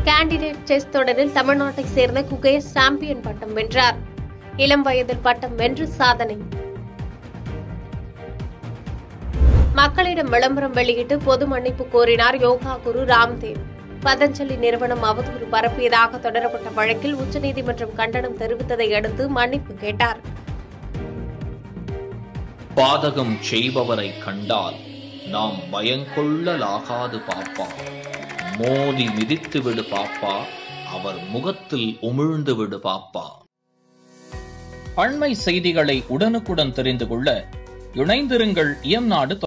candidate chess தொடரில் தமிழ்நாட்டை சேர்ந்த குகேஷ் சாம்பியன் பட்டம் வென்றார் இளம் வயதில் பட்டம் வென்று சாதனை மக்களிடம் விளம்பரம் வெளியிட்டு பொது மன்னிப்பு கோரினார் யோகா குரு ராம்தேவ் பதஞ்சலி நிறுவனம் அவதூறு பரப்பியதாக தொடரப்பட்ட வழக்கில் உச்சநீதிமன்றம் கண்டனம் தெரிவித்ததை அடுத்து மன்னிப்பு கேட்டார் பாதகம் செய்பவரை கண்டால் நாம் பயங்கொள்ளலாகாது பாப்பா மோதி மிதித்து விடு பாப்பா அவர் முகத்தில் உமிழ்ந்து விடு பாப்பா அண்மை செய்திகளை உடனுக்குடன் தெரிந்து கொள்ள இணைந்திருங்கள் இயம்நாடு